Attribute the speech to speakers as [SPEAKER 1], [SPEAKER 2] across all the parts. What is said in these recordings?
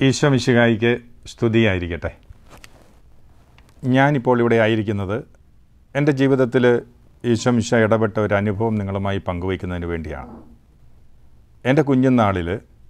[SPEAKER 1] ഈശോ മിശിഹായിക്ക് സ്തുതിയായിരിക്കട്ടെ ഞാനിപ്പോൾ ഇവിടെ ആയിരിക്കുന്നത് എൻ്റെ ജീവിതത്തിൽ ഈശോ മിശ ഇടപെട്ട ഒരു അനുഭവം നിങ്ങളുമായി പങ്കുവയ്ക്കുന്നതിന് വേണ്ടിയാണ് എൻ്റെ കുഞ്ഞുനാളിൽ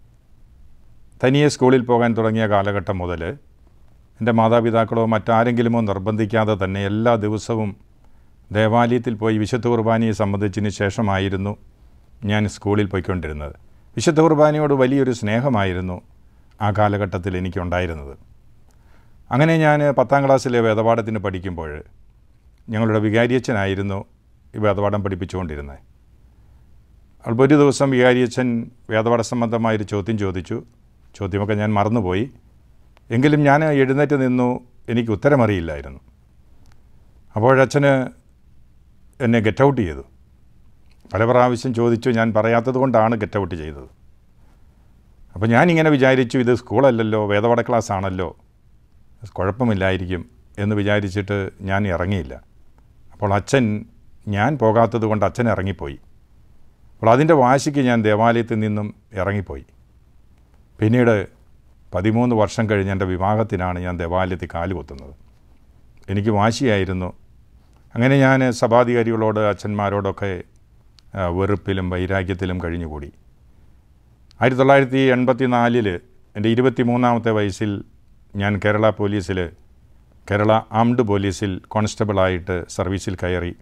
[SPEAKER 1] തനിയെ സ്കൂളിൽ പോകാൻ തുടങ്ങിയ കാലഘട്ടം മുതൽ എൻ്റെ മാതാപിതാക്കളോ മറ്റാരെങ്കിലുമോ നിർബന്ധിക്കാതെ തന്നെ എല്ലാ ദിവസവും ദേവാലയത്തിൽ പോയി വിശുദ്ധ കുർബാനയെ സംബന്ധിച്ചതിന് ശേഷമായിരുന്നു ഞാൻ സ്കൂളിൽ പോയിക്കൊണ്ടിരുന്നത് വിശുദ്ധ കുർബാനയോട് വലിയൊരു സ്നേഹമായിരുന്നു ആ കാലഘട്ടത്തിൽ എനിക്കുണ്ടായിരുന്നത് അങ്ങനെ ഞാൻ പത്താം ക്ലാസ്സിലെ വേദപാഠത്തിന് പഠിക്കുമ്പോൾ ഞങ്ങളുടെ വികാരിയച്ഛനായിരുന്നു ഈ വേദപാഠം പഠിപ്പിച്ചുകൊണ്ടിരുന്നത് അപ്പോൾ ഒരു ദിവസം വികാരിയച്ഛൻ വേദപാഠ സംബന്ധമായൊരു ചോദ്യം ചോദിച്ചു ചോദ്യമൊക്കെ ഞാൻ മറന്നുപോയി എങ്കിലും ഞാൻ എഴുന്നേറ്റ് നിന്നു എനിക്ക് ഉത്തരമറിയില്ലായിരുന്നു അപ്പോഴച്ഛന് എന്നെ ഗെറ്റ് ഔട്ട് ചെയ്തു പല പ്രാവശ്യം ചോദിച്ചു ഞാൻ പറയാത്തത് കൊണ്ടാണ് ഗെറ്റ് ഔട്ട് ചെയ്തത് അപ്പോൾ ഞാനിങ്ങനെ വിചാരിച്ചു ഇത് സ്കൂളല്ലല്ലോ വേദപാഠ ക്ലാസ് ആണല്ലോ കുഴപ്പമില്ലായിരിക്കും എന്ന് വിചാരിച്ചിട്ട് ഞാൻ ഇറങ്ങിയില്ല അപ്പോൾ അച്ഛൻ ഞാൻ പോകാത്തത് കൊണ്ട് അച്ഛൻ ഇറങ്ങിപ്പോയി അപ്പോൾ അതിൻ്റെ വാശിക്ക് ഞാൻ ദേവാലയത്തിൽ നിന്നും ഇറങ്ങിപ്പോയി പിന്നീട് പതിമൂന്ന് വർഷം കഴിഞ്ഞ് എൻ്റെ വിവാഹത്തിനാണ് ഞാൻ ദേവാലയത്തിൽ കാലുകുത്തുന്നത് എനിക്ക് വാശിയായിരുന്നു അങ്ങനെ ഞാൻ സഭാധികാരികളോട് അച്ഛന്മാരോടൊക്കെ ആ, വെറുപ്പിലും വൈരാഗ്യത്തിലും കഴിഞ്ഞുകൂടി ആയിരത്തി തൊള്ളായിരത്തി എൺപത്തി നാലിൽ എൻ്റെ ഇരുപത്തി മൂന്നാമത്തെ വയസ്സിൽ ഞാൻ കേരള പോലീസിൽ കേരള ആംഡ് പോലീസിൽ കോൺസ്റ്റബിളായിട്ട് സർവീസിൽ കയറി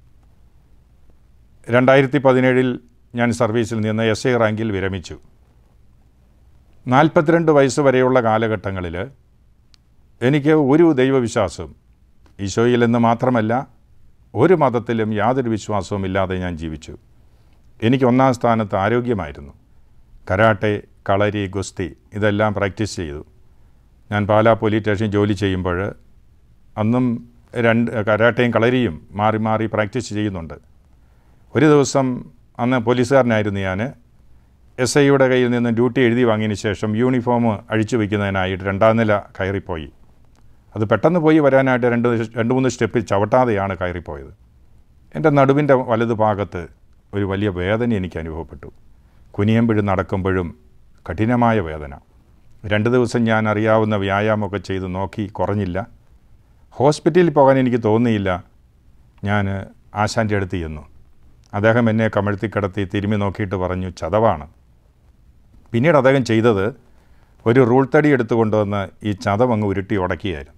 [SPEAKER 1] രണ്ടായിരത്തി പതിനേഴിൽ ഞാൻ സർവീസിൽ നിന്ന് എസ് ഐ റാങ്കിൽ വിരമിച്ചു നാൽപ്പത്തിരണ്ട് വയസ്സ് വരെയുള്ള കാലഘട്ടങ്ങളിൽ എനിക്ക് ഒരു ദൈവവിശ്വാസവും ഈശോയിൽ എന്ന് മാത്രമല്ല ഒരു മതത്തിലും യാതൊരു വിശ്വാസവും ഇല്ലാതെ ഞാൻ ജീവിച്ചു എനിക്ക് ഒന്നാം സ്ഥാനത്ത് ആരോഗ്യമായിരുന്നു കരാട്ടെ കളരി ഗുസ്തി ഇതെല്ലാം പ്രാക്ടീസ് ചെയ്തു ഞാൻ പാലാ പോലീസ് സ്റ്റേഷൻ ജോലി ചെയ്യുമ്പോൾ അന്നും രണ്ട് കരാട്ടയും കളരിയും മാറി മാറി പ്രാക്ടീസ് ചെയ്യുന്നുണ്ട് ഒരു ദിവസം അന്ന് പോലീസുകാരനായിരുന്നു ഞാൻ എസ് ഐയുടെ കയ്യിൽ നിന്ന് ഡ്യൂട്ടി എഴുതി വാങ്ങിയതിന് ശേഷം യൂണിഫോം അഴിച്ചു വയ്ക്കുന്നതിനായിട്ട് രണ്ടാം നില കയറിപ്പോയി അത് പെട്ടെന്ന് പോയി വരാനായിട്ട് രണ്ട് രണ്ട് മൂന്ന് സ്റ്റെപ്പ് ചവിട്ടാതെയാണ് കയറിപ്പോയത് എൻ്റെ നടുവിൻ്റെ വലതു ഭാഗത്ത് ഒരു വലിയ വേദന എനിക്ക് അനുഭവപ്പെട്ടു കുനിയമ്പഴും നടക്കുമ്പോഴും കഠിനമായ വേദന രണ്ട് ദിവസം ഞാൻ അറിയാവുന്ന വ്യായാമമൊക്കെ ചെയ്ത് നോക്കി കുറഞ്ഞില്ല ഹോസ്പിറ്റലിൽ പോകാൻ എനിക്ക് തോന്നിയില്ല ഞാൻ ആശാൻ്റെ അടുത്ത് ചെന്നു അദ്ദേഹം എന്നെ കമഴ്ത്തി കിടത്തി തിരുമ്മി നോക്കിയിട്ട് പറഞ്ഞു ചതവാണ് പിന്നീട് അദ്ദേഹം ചെയ്തത് ഒരു റൂൾ തടി എടുത്തു കൊണ്ടുവന്ന് ഈ ചതവ് അങ്ങ് ഉരുട്ടി ഉടക്കിയായിരുന്നു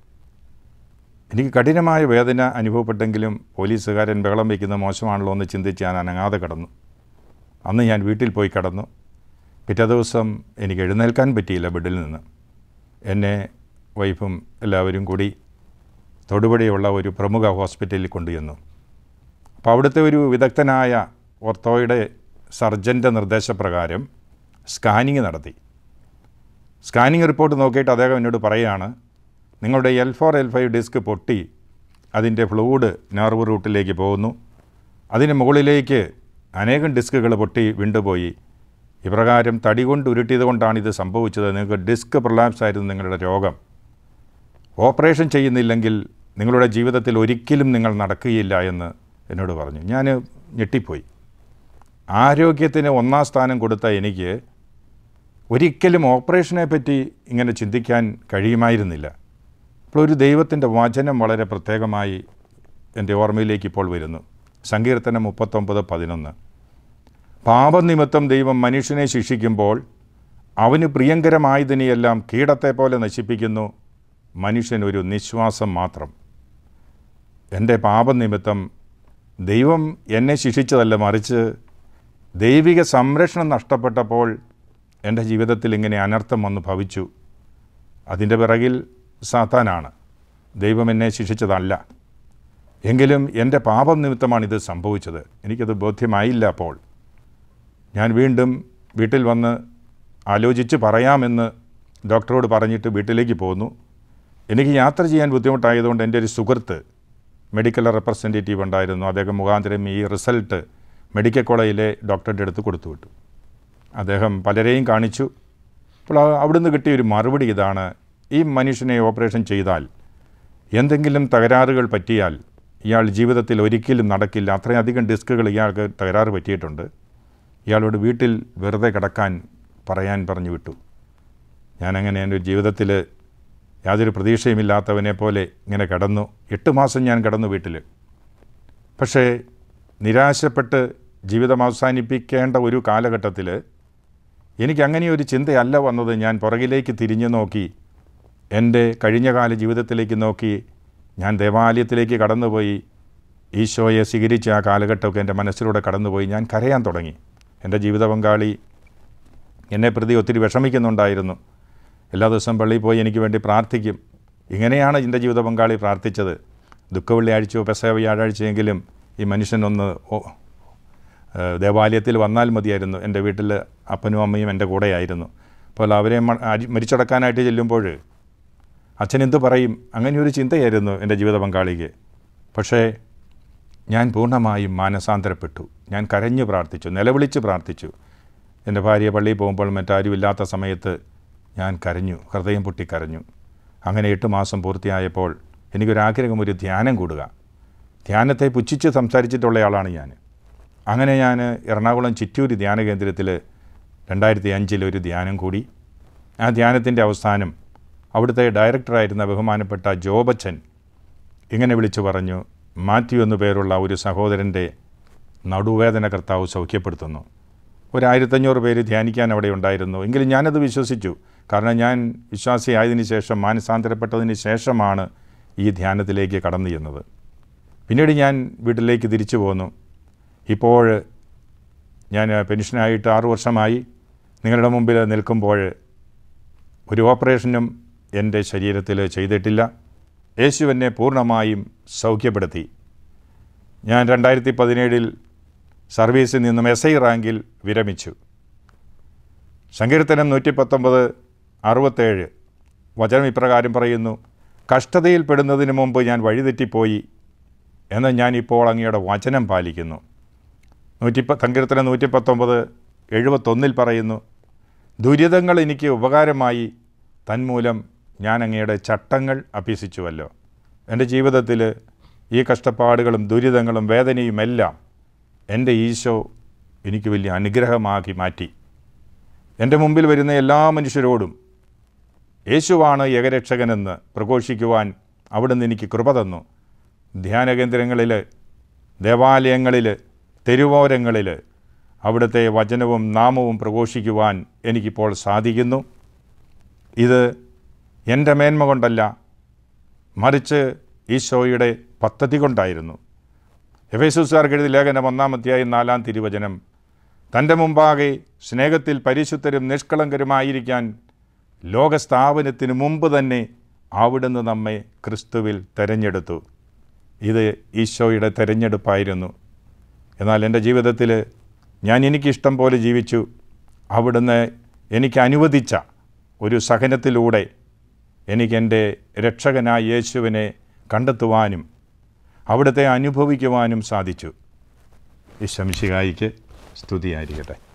[SPEAKER 1] എനിക്ക് കഠിനമായ വേദന അനുഭവപ്പെട്ടെങ്കിലും പോലീസുകാരൻ ബഹളം വയ്ക്കുന്ന മോശമാണല്ലോ എന്ന് ചിന്തിച്ച് ഞാൻ അനങ്ങാതെ കിടന്നു അന്ന് ഞാൻ വീട്ടിൽ പോയി കിടന്നു പിറ്റേ ദിവസം എനിക്ക് എഴുന്നേൽക്കാൻ പറ്റിയില്ല ബെഡിൽ നിന്ന് എന്നെ വൈഫും എല്ലാവരും കൂടി തൊടുപുഴയുള്ള ഒരു പ്രമുഖ ഹോസ്പിറ്റലിൽ കൊണ്ടുചെന്നു അപ്പോൾ അവിടുത്തെ ഒരു വിദഗ്ധനായ ഓർത്തോയുടെ സർജൻ്റെ നിർദ്ദേശപ്രകാരം സ്കാനിങ് നടത്തി സ്കാനിങ് റിപ്പോർട്ട് നോക്കിയിട്ട് അദ്ദേഹം എന്നോട് പറയുകയാണ് നിങ്ങളുടെ L four L five disc പൊട്ടി അതിൻ്റെ ഫ്ലൂയിഡ് നെർവ് റൂട്ടിലേക്ക് പോകുന്നു അതിന് മുകളിലേക്ക് അനേകം ഡിസ്കുകൾ പൊട്ടി വിണ്ടുപോയി ഇപ്രകാരം തടി കൊണ്ട് ഉരുട്ടിയത് കൊണ്ടാണ് ഇത് സംഭവിച്ചത് നിങ്ങൾക്ക് ഡിസ്ക് പ്രൊലാപ്സ് ആയിരുന്നു നിങ്ങളുടെ രോഗം ഓപ്പറേഷൻ ചെയ്യുന്നില്ലെങ്കിൽ നിങ്ങളുടെ ജീവിതത്തിൽ ഒരിക്കലും നിങ്ങൾ നടക്കുകയില്ല എന്ന് എന്നോട് പറഞ്ഞു ഞാൻ ഞെട്ടിപ്പോയി ആരോഗ്യത്തിന് ഒന്നാം സ്ഥാനം കൊടുത്ത എനിക്ക് ഒരിക്കലും ഓപ്പറേഷനെ പറ്റി ഇങ്ങനെ ചിന്തിക്കാൻ കഴിയുമായിരുന്നില്ല അപ്പോൾ ഒരു ദൈവത്തിൻ്റെ വചനം വളരെ പ്രത്യേകമായി എൻ്റെ ഓർമ്മയിലേക്ക് ഇപ്പോൾ വരുന്നു സങ്കീർത്തനം മുപ്പത്തൊമ്പത് പതിനൊന്ന് പാപനിമിത്തം ദൈവം മനുഷ്യനെ ശിക്ഷിക്കുമ്പോൾ അവന് പ്രിയങ്കരമായതിനെയെല്ലാം കീടത്തെ പോലെ നശിപ്പിക്കുന്നു മനുഷ്യൻ ഒരു നിശ്വാസം മാത്രം എൻ്റെ പാപനിമിത്തം ദൈവം എന്നെ ശിക്ഷിച്ചതല്ല മറിച്ച് ദൈവിക സംരക്ഷണം നഷ്ടപ്പെട്ടപ്പോൾ എൻ്റെ ജീവിതത്തിൽ ഇങ്ങനെ അനർത്ഥം വന്ന് ഭവിച്ചു അതിൻ്റെ പിറകിൽ സാത്താനാണ് ദൈവം എന്നെ ശിക്ഷിച്ചതല്ല എങ്കിലും എൻ്റെ പാപം നിമിത്തമാണ് ഇത് സംഭവിച്ചത് എനിക്കത് ബോധ്യമായില്ല അപ്പോൾ ഞാൻ വീണ്ടും വീട്ടിൽ വന്ന് ആലോചിച്ച് പറയാമെന്ന് ഡോക്ടറോട് പറഞ്ഞിട്ട് വീട്ടിലേക്ക് പോന്നു എനിക്ക് യാത്ര ചെയ്യാൻ ബുദ്ധിമുട്ടായതുകൊണ്ട് എൻ്റെ ഒരു സുഹൃത്ത് മെഡിക്കൽ റെപ്രസെൻറ്റേറ്റീവ് ഉണ്ടായിരുന്നു അദ്ദേഹം മുഖാന്തരം ഈ റിസൾട്ട് മെഡിക്കൽ കോളേജിലെ ഡോക്ടറുടെ അടുത്ത് കൊടുത്തു വിട്ടു അദ്ദേഹം പലരെയും കാണിച്ചു അപ്പോൾ ആ- അവിടുന്ന് കിട്ടിയ ഒരു മറുപടി ഇതാണ് ഈ മനുഷ്യനെ ഓപ്പറേഷൻ ചെയ്താൽ എന്തെങ്കിലും തകരാറുകൾ പറ്റിയാൽ ഇയാൾ ജീവിതത്തിൽ ഒരിക്കലും നടക്കില്ല അത്രയധികം ഡിസ്കുകൾ ഇയാൾക്ക് തകരാറ് പറ്റിയിട്ടുണ്ട് ഇയാളോട് വീട്ടിൽ വെറുതെ കിടക്കാൻ പറയാൻ പറഞ്ഞു വിട്ടു ഞാനങ്ങനെ എൻ്റെ ജീവിതത്തിൽ യാതൊരു പ്രതീക്ഷയുമില്ലാത്തവനെ പോലെ ഇങ്ങനെ കിടന്നു എട്ട് മാസം ഞാൻ കിടന്നു വീട്ടിൽ പക്ഷേ നിരാശപ്പെട്ട് ജീവിതം അവസാനിപ്പിക്കേണ്ട ഒരു കാലഘട്ടത്തിൽ എനിക്ക് അങ്ങനെ ഒരു ചിന്തയല്ല വന്നത് ഞാൻ പുറകിലേക്ക് തിരിഞ്ഞു നോക്കി എൻ്റെ കഴിഞ്ഞകാല ജീവിതത്തിലേക്ക് നോക്കി ഞാൻ ദേവാലയത്തിലേക്ക് കടന്നുപോയി ഈശോയെ സ്വീകരിച്ച ആ കാലഘട്ടമൊക്കെ എൻ്റെ മനസ്സിലൂടെ കടന്നുപോയി ഞാൻ കരയാൻ തുടങ്ങി എൻ്റെ ജീവിത പങ്കാളി എന്നെ പ്രതി ഒത്തിരി വിഷമിക്കുന്നുണ്ടായിരുന്നു എല്ലാ ദിവസവും പള്ളിയിൽ പോയി എനിക്ക് വേണ്ടി പ്രാർത്ഥിക്കും ഇങ്ങനെയാണ് എൻ്റെ ജീവിത പങ്കാളി പ്രാർത്ഥിച്ചത് ദുഃഖവെള്ളിയാഴ്ചയോ പെസവ വ്യാഴാഴ്ചയെങ്കിലും ഈ മനുഷ്യനൊന്ന് ഓ- ഏഹ് ദേവാലയത്തിൽ വന്നാൽ മതിയായിരുന്നു എൻ്റെ വീട്ടിൽ അപ്പനും അമ്മയും എൻ്റെ കൂടെയായിരുന്നു അപ്പോൾ അവരെ മ- അരി- മരിച്ചടക്കാനായിട്ട് ചെല്ലുമ്പോൾ അച്ഛൻ എന്ത് പറയും അങ്ങനെ ഒരു ചിന്തയായിരുന്നു എൻ്റെ ജീവിത പങ്കാളിക്ക് പക്ഷേ ഞാൻ പൂർണ്ണമായും മാനസാന്തരപ്പെട്ടു ഞാൻ കരഞ്ഞു പ്രാർത്ഥിച്ചു നിലവിളിച്ച് പ്രാർത്ഥിച്ചു എൻ്റെ ഭാര്യ പള്ളിയിൽ പോകുമ്പോൾ മറ്റാരും ഇല്ലാത്ത സമയത്ത് ഞാൻ കരഞ്ഞു ഹൃദയം പൊട്ടി കരഞ്ഞു അങ്ങനെ എട്ട് മാസം പൂർത്തിയായപ്പോൾ എനിക്കൊരാഗ്രഹം ഒരു ധ്യാനം കൂടുക ധ്യാനത്തെ പുച്ഛിച്ച് സംസാരിച്ചിട്ടുള്ള ആളാണ് ഞാൻ അങ്ങനെ ഞാൻ എറണാകുളം ചിറ്റൂർ ധ്യാന കേന്ദ്രത്തിൽ രണ്ടായിരത്തി അഞ്ചിൽ ഒരു ധ്യാനം കൂടി ആ ധ്യാനത്തിൻ്റെ അവസാനം അവിടുത്തെ ഡയറക്ടറായിരുന്ന ബഹുമാനപ്പെട്ട ജോബച്ചൻ ഇങ്ങനെ വിളിച്ചു പറഞ്ഞു മാത്യു എന്നു പേരുള്ള ഒരു സഹോദരൻ്റെ നടുവേദന കർത്താവ് സൗഖ്യപ്പെടുത്തുന്നു ഒരു ആയിരത്തഞ്ഞൂറ് പേര് ധ്യാനിക്കാൻ അവിടെ ഉണ്ടായിരുന്നു എങ്കിലും ഞാനത് വിശ്വസിച്ചു കാരണം ഞാൻ വിശ്വാസിയായതിനു ശേഷം മാനസാന്തരപ്പെട്ടതിന് ശേഷമാണ് ഈ ധ്യാനത്തിലേക്ക് കടന്നു ചെന്നത് പിന്നീട് ഞാൻ വീട്ടിലേക്ക് തിരിച്ചു പോന്നു ഇപ്പോൾ ഞാൻ പെൻഷനായിട്ട് ആറു വർഷമായി നിങ്ങളുടെ മുമ്പിൽ നിൽക്കുമ്പോൾ ഒരു ഓപ്പറേഷനും എൻ്റെ ശരീരത്തിൽ ചെയ്തിട്ടില്ല യേശു എന്നെ പൂർണ്ണമായും സൗഖ്യപ്പെടുത്തി ഞാൻ രണ്ടായിരത്തി പതിനേഴിൽ സർവീസിൽ നിന്നും എസ് ഐ റാങ്കിൽ വിരമിച്ചു സങ്കീർത്തനം നൂറ്റി പത്തൊമ്പത് അറുപത്തേഴ് വചനം ഇപ്രകാരം പറയുന്നു കഷ്ടതയിൽപ്പെടുന്നതിന് മുമ്പ് ഞാൻ വഴിതെറ്റിപ്പോയി എന്ന് ഞാൻ ഇപ്പോൾ അങ്ങയുടെ വചനം പാലിക്കുന്നു നൂറ്റി സങ്കീർത്തനം നൂറ്റി പത്തൊമ്പത് എഴുപത്തൊന്നിൽ പറയുന്നു ദുരിതങ്ങൾ എനിക്ക് ഉപകാരമായി തന്മൂലം ഞാൻ അങ്ങയുടെ ചട്ടങ്ങൾ അഭ്യസിച്ചുവല്ലോ എൻ്റെ ജീവിതത്തിൽ ഈ കഷ്ടപ്പാടുകളും ദുരിതങ്ങളും വേദനയുമെല്ലാം എൻ്റെ ഈശോ എനിക്ക് വലിയ അനുഗ്രഹമാക്കി മാറ്റി എൻ്റെ മുമ്പിൽ വരുന്ന എല്ലാ മനുഷ്യരോടും യേശുവാണ് ഏകരക്ഷകനെന്ന് പ്രഘോഷിക്കുവാൻ അവിടുന്ന് എനിക്ക് കൃപ തന്നു ധ്യാനകേന്ദ്രങ്ങളിൽ ദേവാലയങ്ങളിൽ തെരുവോരങ്ങളിൽ അവിടുത്തെ വചനവും നാമവും പ്രഘോഷിക്കുവാൻ എനിക്കിപ്പോൾ സാധിക്കുന്നു ഇത് എൻ്റെ മേന്മ കൊണ്ടല്ല മറിച്ച് ഈശോയുടെ പദ്ധതി കൊണ്ടായിരുന്നു എഫേസുസാർക്ക് എഴുതി ലേഖനം ഒന്നാമത്തെയായി നാലാം തിരുവചനം തൻ്റെ മുമ്പാകെ സ്നേഹത്തിൽ പരിശുദ്ധരും നിഷ്കളങ്കരുമായിരിക്കാൻ ലോകസ്ഥാപനത്തിന് മുമ്പ് തന്നെ അവിടുന്ന് നമ്മെ ക്രിസ്തുവിൽ തെരഞ്ഞെടുത്തു ഇത് ഈശോയുടെ തെരഞ്ഞെടുപ്പായിരുന്നു എന്നാൽ എൻ്റെ ജീവിതത്തിൽ ഞാൻ എനിക്കിഷ്ടം പോലെ ജീവിച്ചു അവിടുന്ന് എനിക്ക് അനുവദിച്ച ഒരു സഹനത്തിലൂടെ എനിക്കെൻ്റെ രക്ഷകനായ യേശുവിനെ കണ്ടെത്തുവാനും അവിടുത്തെ അനുഭവിക്കുവാനും സാധിച്ചു ഈ ശംശികായിക്ക് സ്തുതിയായിരിക്കട്ടെ